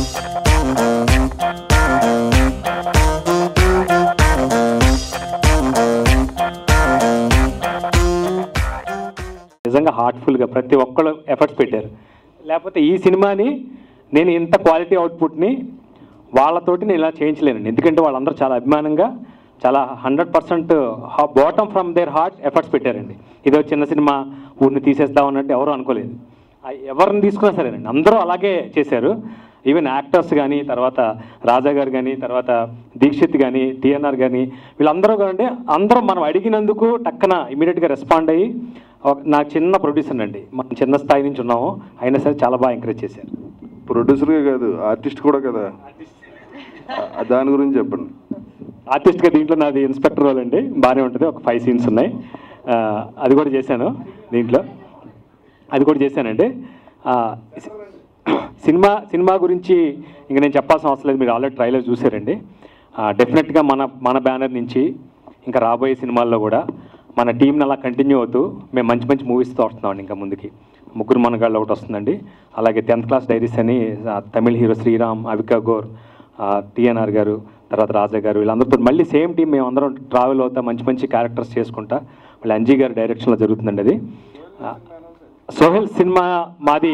నిజంగా హార్ట్ఫుల్గా ప్రతి ఒక్కళ్ళు ఎఫర్ట్స్ పెట్టారు లేకపోతే ఈ సినిమాని నేను ఇంత క్వాలిటీ అవుట్పుట్ని వాళ్ళతోటి నేను ఇలా చేయించలేనండి ఎందుకంటే వాళ్ళందరూ చాలా అభిమానంగా చాలా hundred percent bottom from their heart efforts పెట్టారండి ఇదో చిన్న సినిమా ఊరిని తీసేస్తాం అన్నట్టు ఎవరు అనుకోలేదు ఆ ఎవరిని తీసుకున్నా సరేనండి అందరూ అలాగే చేశారు ఈవెన్ యాక్టర్స్ కానీ తర్వాత రాజా గారు కానీ తర్వాత దీక్షిత్ కానీ టిఎన్ఆర్ కానీ వీళ్ళందరూ కానీ అందరూ మనం అడిగినందుకు టక్కన ఇమీడియట్గా రెస్పాండ్ అయ్యి ఒక- నాకు చిన్న ప్రొడ్యూసర్ అండి మనం చిన్న స్థాయి నుంచి ఉన్నాము అయినా సరే చాలా బాగా ఎంకరేజ్ చేశారు ప్రొడ్యూసర్గా కాదు ఆర్టిస్ట్ కూడా కదా ఆ- దాని గురించి చెప్పండి ఆర్టిస్ట్గా దీంట్లో నాది ఇన్స్పెక్టర్ రోల్ అండి బాగానే ఉంటుంది ఒక ఫైవ్ సీన్స్ ఉన్నాయి ఆ, అది కూడా చేశాను దీంట్లో అది కూడా చేశానండి ఆ, సి- సినిమా సినిమా గురించి ఇంక నేను చెప్పాల్సిన అవసరం లేదు మీరు ఆల్రెడీ ట్రైలర్ చూసారండి డెఫినెట్గా మన మన బ్యానర్ నుంచి ఇంకా రాబోయే సినిమాల్లో కూడా మన టీంని అలా కంటిన్యూ అవుతూ మేము మంచి మంచి మూవీస్తో వస్తున్నామండి ఇంకా ముందుకి ముగ్గురు మనగాళ్ళు ఒకటి వస్తుందండి అలాగే టెన్త్ క్లాస్ డైరీస్ అని ఆ, తమిళ్ హీరో శ్రీరామ్ అవికా గోర్ టిఎన్ఆర్ గారు తర్వాత రాజా గారు వీళ్ళందరితో మళ్ళీ సేమ్ టీం మేము అందరం ట్రావెల్ అవుతా మంచి మంచి క్యారెక్టర్స్ చేసుకుంటా వాళ్ళ అంజీ గారి డైరెక్షన్లో జరుగుతుందండి అది ఆ, సోహెల్ సినిమా మాది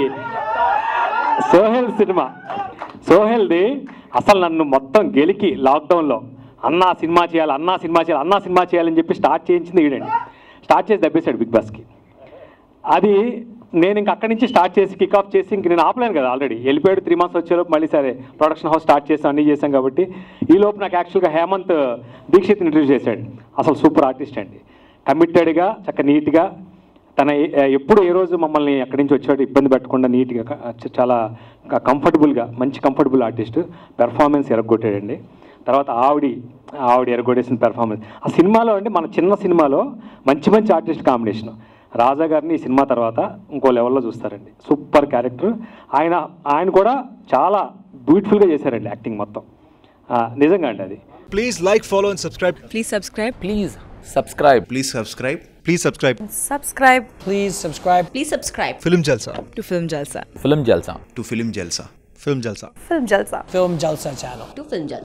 సోహెల్ సినిమా సోహెల్ది అసలు నన్ను మొత్తం గెలికి లాక్డౌన్లో అన్నా సినిమా చేయాలి అన్నా సినిమా చేయాలి అన్నా సినిమా చేయాలని చెప్పి స్టార్ట్ చేయించింది ఈడండి స్టార్ట్ చేసి దబ్బేశాడు బిగ్ బాస్కి అది నేను ఇంక అక్కడి నుంచి స్టార్ట్ చేసి కిక్ ఆఫ్ చేసి ఇంక నేను ఆపలేను కదా ఆల్రెడీ వెళ్ళిపోయాడు త్రీ మంత్స్ వచ్చేలోపు మళ్ళీ సరే ప్రొడక్షన్ హౌస్ స్టార్ట్ చేసాం అన్నీ చేసాం కాబట్టి ఈ లోపు నాకు యాక్చువల్గా హేమంత్ దీక్షిత్ ఇంట్రడ్యూస్ చేశాడు అసలు సూపర్ ఆర్టిస్ట్ అండి కమిటెడ్గా చక్క నీట్గా తన ఏ- ఎప్పుడు ఏ రోజు మమ్మల్ని అక్కడి నుంచి వచ్చాడు ఇబ్బంది పెట్టకుండా నీట్గా క- చ- చాలా కంఫర్టబుల్గా మంచి కంఫర్టబుల్ ఆర్టిస్ట్ పెర్ఫార్మెన్స్ ఎరగొట్టాడండి తర్వాత ఆవిడి ఆవిడ ఎరగొట్టేసిన పెర్ఫార్మెన్స్ ఆ సినిమాలో అండి మన చిన్న సినిమాలో మంచి మంచి ఆర్టిస్ట్ కాంబినేషన్ రాజా గారిని ఈ సినిమా తర్వాత ఇంకో లెవెల్లో చూస్తారండి సూపర్ క్యారెక్టర్ ఆయన ఆయన కూడా చాలా బ్యూటిఫుల్గా చేశారండి యాక్టింగ్ మొత్తం ఆ, నిజంగా అండి అది Please like, follow, and subscribe. Please subscribe. Please subscribe. Please subscribe. Please subscribe. Subscribe Please subscribe Please subscribe Film Jalsa. to Film Jalsa. Film Jalsa. To Film Jalsa. Film Jalsa. Film Jalsa. Film Jalsa channel. To Film Jalsa.